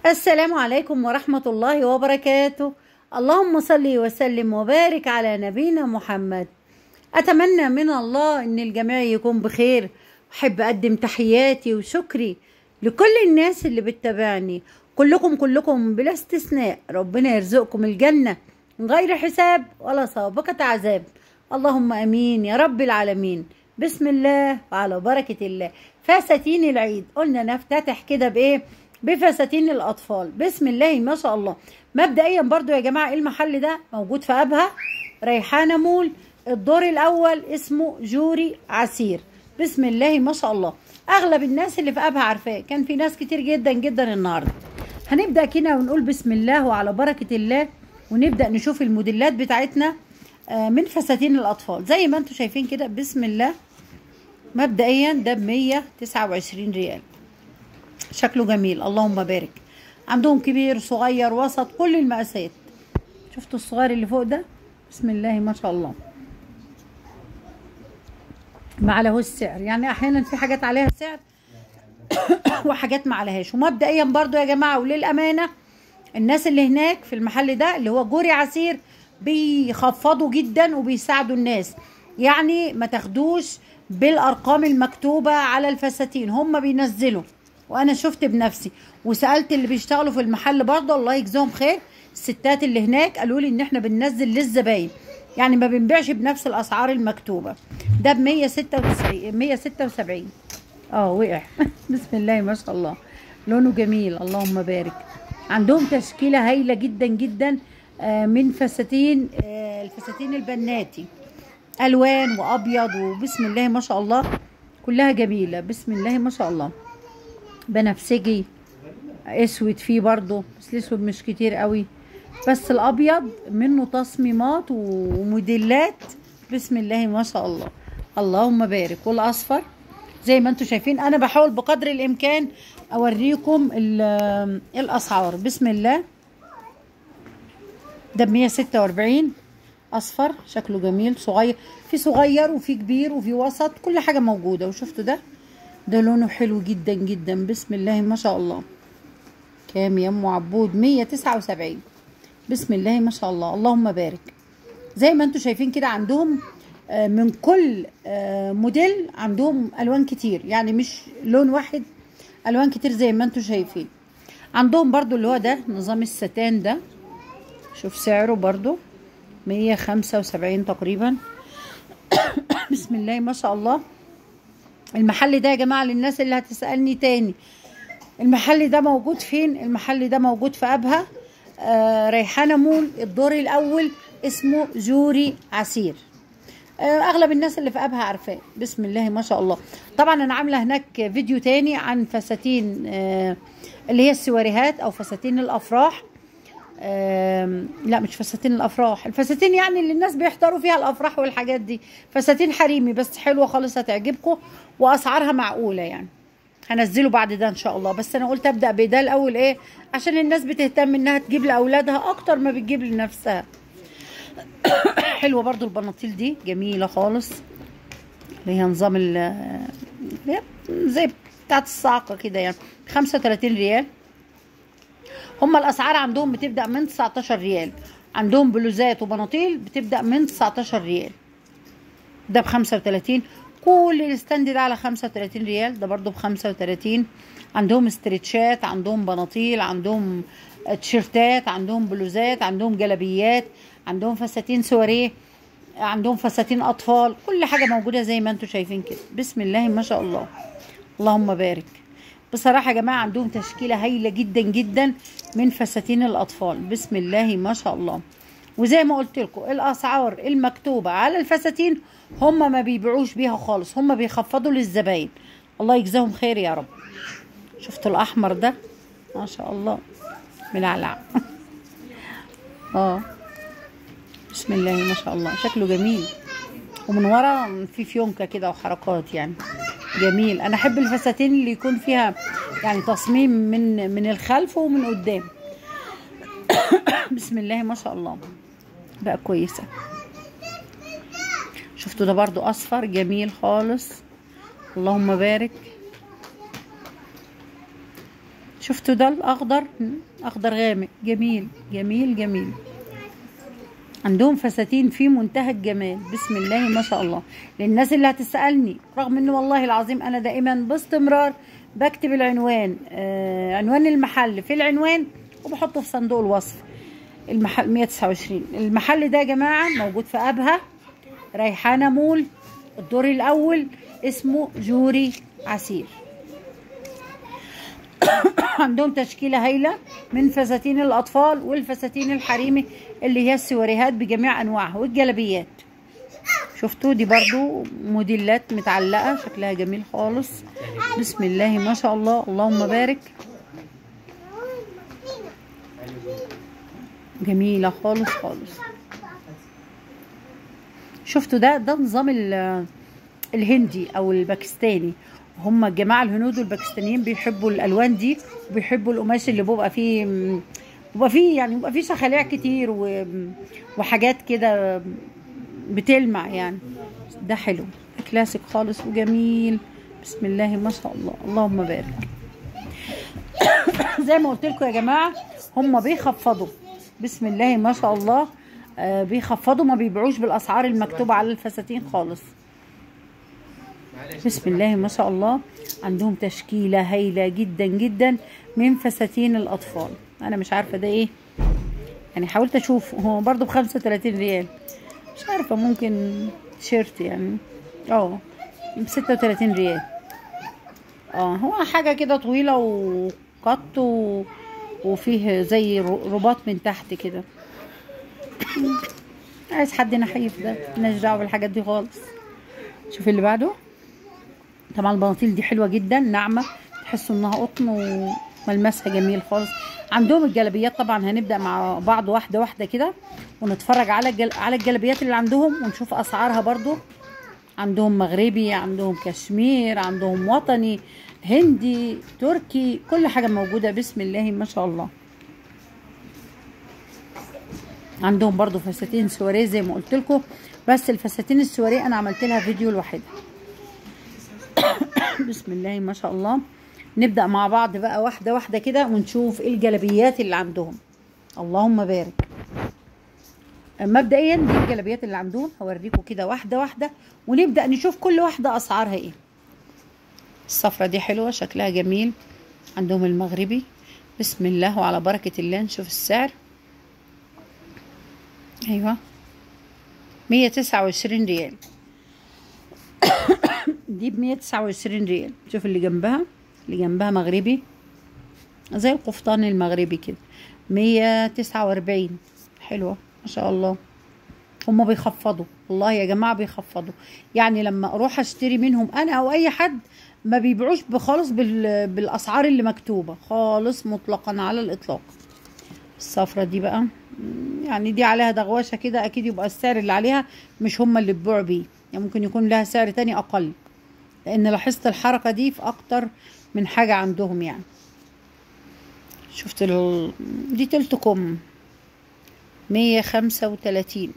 السلام عليكم ورحمة الله وبركاته اللهم صل وسلم وبارك على نبينا محمد أتمنى من الله أن الجميع يكون بخير أحب أقدم تحياتي وشكري لكل الناس اللي بتتابعني كلكم كلكم بلا استثناء ربنا يرزقكم الجنة من غير حساب ولا سابقة عذاب اللهم أمين يا رب العالمين بسم الله وعلى بركة الله فساتين العيد قلنا نفتتح كده بإيه بفساتين الأطفال بسم الله ما شاء الله مبدئيا برضو يا جماعة المحل ده موجود في أبها ريحانة مول الدور الأول اسمه جوري عسير بسم الله ما شاء الله أغلب الناس اللي في أبها عارفاه كان في ناس كتير جدا جدا النهاردة هنبدأ كده ونقول بسم الله وعلى بركة الله ونبدأ نشوف الموديلات بتاعتنا من فساتين الأطفال زي ما انتم شايفين كده بسم الله مبدئيا ده ب 129 ريال شكله جميل اللهم بارك عندهم كبير صغير وسط كل المقاسات شفتوا الصغير اللي فوق ده بسم الله ما شاء الله ما عليهوش سعر يعني احيانا في حاجات عليها سعر وحاجات ما عليهاش ومبدئيا برضو يا جماعه وللامانه الناس اللي هناك في المحل ده اللي هو جوري عسير بيخفضوا جدا وبيساعدوا الناس يعني ما تاخدوش بالارقام المكتوبه على الفساتين هم بينزلوا وانا شفت بنفسي وسالت اللي بيشتغلوا في المحل برضه الله يجزاهم خير الستات اللي هناك قالوا لي ان احنا بننزل للزباين يعني ما بنبيعش بنفس الاسعار المكتوبه ده ب 196 176 اه وقع بسم الله ما شاء الله لونه جميل اللهم بارك عندهم تشكيله هايله جدا جدا من فساتين الفساتين البناتي الوان وابيض وبسم الله ما شاء الله كلها جميله بسم الله ما شاء الله بنفسجي اسود فيه برضو بس الاسود مش كتير قوي بس الابيض منه تصميمات وموديلات بسم الله ما شاء الله اللهم بارك والاصفر زي ما انتم شايفين انا بحاول بقدر الامكان اوريكم الاسعار بسم الله ده ب 146 اصفر شكله جميل صغير في صغير وفي كبير وفي وسط كل حاجه موجوده وشفتوا ده ده لونه حلو جدا جدا بسم الله ما شاء الله كام يا ام عبود 179 بسم الله ما شاء الله اللهم بارك زي ما انتم شايفين كده عندهم من كل موديل عندهم الوان كتير يعني مش لون واحد الوان كتير زي ما انتم شايفين عندهم برضو اللي هو ده نظام الستان ده شوف سعره برضو 175 تقريبا بسم الله ما شاء الله المحل ده يا جماعة للناس اللي هتسألني تاني المحل ده موجود فين المحل ده موجود في أبها آه ريحانة مول الدور الأول اسمه جوري عسير آه أغلب الناس اللي في أبها عارفاه بسم الله ما شاء الله طبعا أنا عاملة هناك فيديو تاني عن فساتين آه اللي هي السواريهات أو فساتين الأفراح لا مش فساتين الافراح الفساتين يعني اللي الناس بيحضروا فيها الافراح والحاجات دي فساتين حريمي بس حلوه خالص هتعجبكم واسعارها معقوله يعني هنزله بعد ده ان شاء الله بس انا قلت ابدا بده الاول ايه عشان الناس بتهتم انها تجيب لاولادها اكتر ما بتجيب لنفسها حلوه برضو البناطيل دي جميله خالص اللي هي نظام ال زي بتاعت الصاعقه كده يعني 35 ريال هما الاسعار عندهم بتبدا من 19 ريال عندهم بلوزات وبناطيل بتبدا من 19 ريال ده ب 35 كل الستاند ده على 35 ريال ده برضو ب 35 عندهم استرتشات عندهم بناطيل عندهم تيشيرتات عندهم بلوزات عندهم جلابيات عندهم فساتين سواريه عندهم فساتين اطفال كل حاجه موجوده زي ما انتم شايفين كده بسم الله ما شاء الله اللهم بارك بصراحه يا جماعه عندهم تشكيله هايله جدا جدا من فساتين الاطفال بسم الله ما شاء الله وزي ما قلت لكم الاسعار المكتوبه على الفساتين هم ما بيبيعوش بيها خالص هم بيخفضوا للزباين الله يجزاهم خير يا رب شفتوا الاحمر ده ما شاء الله ملعلع اه بسم الله ما شاء الله شكله جميل ومن ورا في فيونكه كده وحركات يعني جميل انا احب الفساتين اللي يكون فيها يعني تصميم من من الخلف ومن قدام بسم الله ما شاء الله بقى كويسه شفتوا ده برضو اصفر جميل خالص اللهم بارك شفتوا ده الاخضر اخضر غامق جميل جميل جميل عندهم فساتين في منتهى الجمال بسم الله ما شاء الله للناس اللي هتسالني رغم ان والله العظيم انا دائما باستمرار بكتب العنوان آه عنوان المحل في العنوان وبحطه في صندوق الوصف المحل 129 المحل ده يا جماعه موجود في ابها ريحانه مول الدور الاول اسمه جوري عسير عندهم تشكيله هايله من فساتين الاطفال والفساتين الحريمي اللي هي السواريهات بجميع انواعها والجلبيات شفتوا دي برضو موديلات متعلقه شكلها جميل خالص بسم الله ما شاء الله اللهم بارك جميله خالص خالص شفتوا ده ده نظام الهندي او الباكستاني هم الجماعه الهنود والباكستانيين بيحبوا الالوان دي وبيحبوا القماش اللي بيبقى فيه بيبقى فيه يعني بيبقى فيه شخاليع كتير و... وحاجات كده بتلمع يعني ده حلو كلاسيك خالص وجميل بسم الله ما شاء الله اللهم بارك زي ما قلت لكم يا جماعه هم بيخفضوا بسم الله ما شاء الله آه بيخفضوا ما بيبيعوش بالاسعار المكتوبه على الفساتين خالص بسم الله ما شاء الله عندهم تشكيله هايله جدا جدا من فساتين الاطفال انا مش عارفه ده ايه يعني حاولت اشوف هو برضو ب 35 ريال مش عارفه ممكن تيشيرت يعني اه ب 36 ريال اه هو حاجه كده طويله وقط و... وفيه زي رباط من تحت كده عايز حد نحيف ده مالناش دعوه بالحاجات دي خالص شوف اللي بعده طبعا البناطيل دي حلوه جدا ناعمه تحسوا انها قطن وملمسها جميل خالص عندهم الجلبيات طبعا هنبدا مع بعض واحده واحده كده ونتفرج على الجل... على الجلبيات اللي عندهم ونشوف اسعارها برضو عندهم مغربي عندهم كشمير عندهم وطني هندي تركي كل حاجه موجوده بسم الله ما شاء الله عندهم برضو فساتين سواريه زي ما قلت لكم بس الفساتين السواريه انا عملت لها فيديو لوحدها بسم الله ما شاء الله نبدا مع بعض بقى واحده واحده كده ونشوف ايه الجلبيات اللي عندهم اللهم بارك مبدئيا دي الجلبيات اللي عندهم هوريكم كده واحده واحده ونبدا نشوف كل واحده اسعارها ايه الصفرة دي حلوه شكلها جميل عندهم المغربي بسم الله وعلى بركه الله نشوف السعر ايوه مية تسعة وعشرين ريال دي بمية تسعة وعشرين ريال شوف اللي جنبها اللي جنبها مغربي زي القفطان المغربي كده مية تسعة واربعين حلوة ما شاء الله هما بيخفضوا والله يا جماعة بيخفضوا يعني لما اروح اشتري منهم انا او اي حد ما بيبيعوش بخالص بال... بالاسعار اللي مكتوبة خالص مطلقا على الاطلاق الصفرة دي بقى يعني دي عليها دغوشة كده اكيد يبقى السعر اللي عليها مش هما اللي بيبيعوا بيه يعني ممكن يكون لها سعر تاني اقل لان لاحظت الحركة دي في اكتر من حاجة عندهم يعني شفت ال... دي تلت كم مية خمسة وتلاتين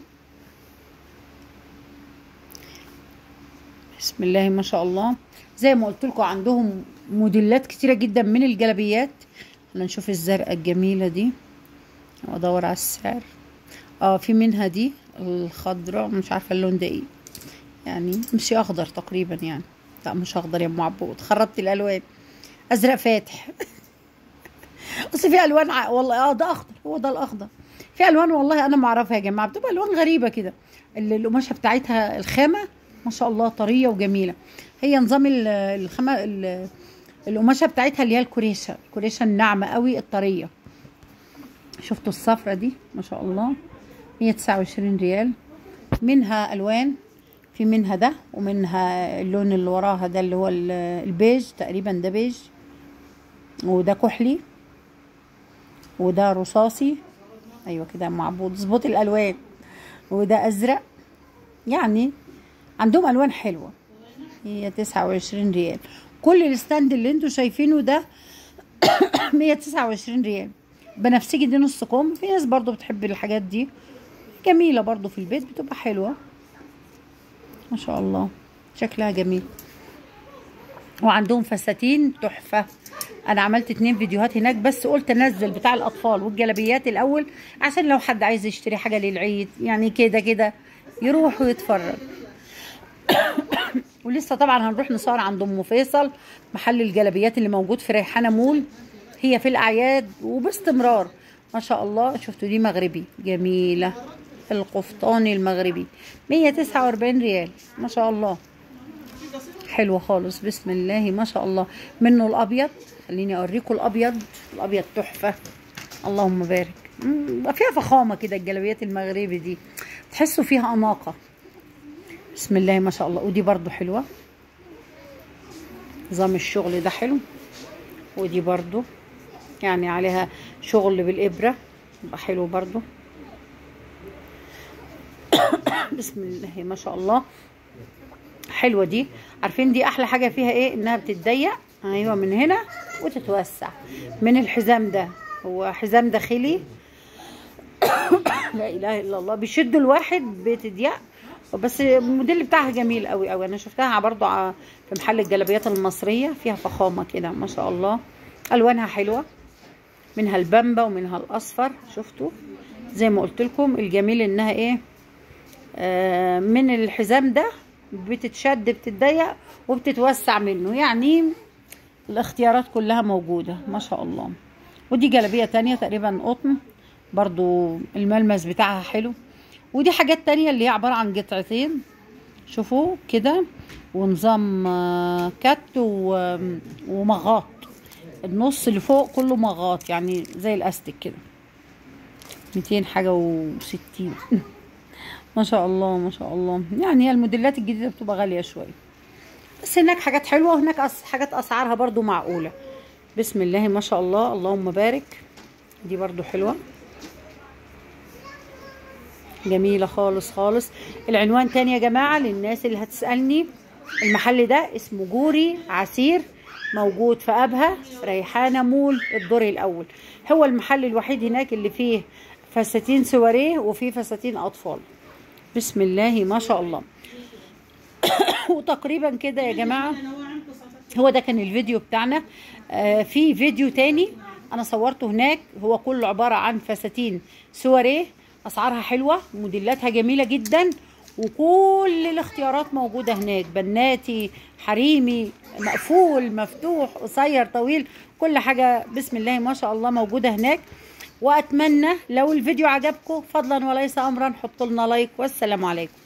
بسم الله ما شاء الله زي ما قلت لكم عندهم موديلات كتيرة جدا من الجلبيات نشوف الزرقاء الجميلة دي وادور على السعر اه في منها دي الخضراء مش عارفة اللون ده ايه يعني مش اخضر تقريبا يعني لا مش اخضر يا ام عبود خربت الالوان ازرق فاتح اصل في الوان ع... والله اه ده اخضر هو ده الاخضر في الوان والله انا ما اعرفها يا جماعه بتبقى الوان غريبه كده القماشه بتاعتها الخامه ما شاء الله طريه وجميله هي نظام الخامه القماشه بتاعتها اللي هي الكريشه الكريشه الناعمه قوي الطريه شفتوا الصفرة دي ما شاء الله 129 ريال منها الوان في منها ده ومنها اللون اللي وراها ده اللي هو البيج تقريبا ده بيج وده كحلي وده رصاصي ايوه كده معبود اظبط الالوان وده ازرق يعني عندهم الوان حلوه هي تسعة وعشرين ريال كل الستاند اللي انتوا شايفينه ده مية تسعة وعشرين ريال بنفسجي دي نص كم في ناس برضو بتحب الحاجات دي جميله برضو في البيت بتبقى حلوه ما شاء الله شكلها جميل وعندهم فساتين تحفه انا عملت اتنين فيديوهات هناك بس قلت انزل بتاع الاطفال والجلابيات الاول عشان لو حد عايز يشتري حاجه للعيد يعني كده كده يروح ويتفرج ولسه طبعا هنروح نصور عند ام فيصل محل الجلابيات اللي موجود في ريحانه مول هي في الاعياد وباستمرار ما شاء الله شفتوا دي مغربي جميله القفطاني المغربي 149 ريال ما شاء الله حلوة خالص بسم الله ما شاء الله منه الابيض خليني اوريكم الابيض الابيض تحفة اللهم بارك مم، فيها فخامة كده الجلابيات المغربي دي تحسوا فيها اناقة بسم الله ما شاء الله ودي برضو حلوة نظام الشغل ده حلو ودي برضو يعني عليها شغل بالإبرة يبقى حلو برضو بسم الله ما شاء الله حلوه دي عارفين دي احلى حاجه فيها ايه انها بتتضيق ايوه من هنا وتتوسع من الحزام ده هو حزام داخلي لا اله الا الله بيشدوا الواحد بتضيق بس الموديل بتاعها جميل قوي قوي انا شفتها برضو ع- في محل الجلابيات المصريه فيها فخامه كده ما شاء الله الوانها حلوه منها البامبا ومنها الاصفر شفتوا زي ما قلت لكم الجميل انها ايه آه، من الحزام ده بتتشد بتتضيق وبتتوسع منه يعني الاختيارات كلها موجودة ما شاء الله ودي جلابية تانية تقريبا قطن برضو الملمس بتاعها حلو ودي حاجات تانية اللي هي عبارة عن قطعتين شوفوا كده ونظام آه، كت و- ومغاط النص اللي فوق كله مغاط يعني زي الاستيك كده 200 حاجة وستين ما شاء الله ما شاء الله يعني هي الموديلات الجديدة بتبقى غالية شوية بس هناك حاجات حلوة وهناك أس... حاجات أسعارها برضو معقولة بسم الله ما شاء الله اللهم بارك دي برضو حلوة جميلة خالص خالص العنوان تاني يا جماعة للناس اللي هتسألني المحل ده اسمه جوري عسير موجود في أبها ريحانة مول الدور الأول هو المحل الوحيد هناك اللي فيه فساتين سواريه وفيه فساتين أطفال بسم الله ما شاء الله وتقريبا كده يا جماعة هو ده كان الفيديو بتاعنا آه في فيديو تاني انا صورته هناك هو كله عبارة عن فساتين سواريه اسعارها حلوة موديلاتها جميلة جدا وكل الاختيارات موجودة هناك بناتي حريمي مقفول مفتوح قصير طويل كل حاجة بسم الله ما شاء الله موجودة هناك واتمنى لو الفيديو عجبكم فضلا وليس امرا حطوا لنا لايك والسلام عليكم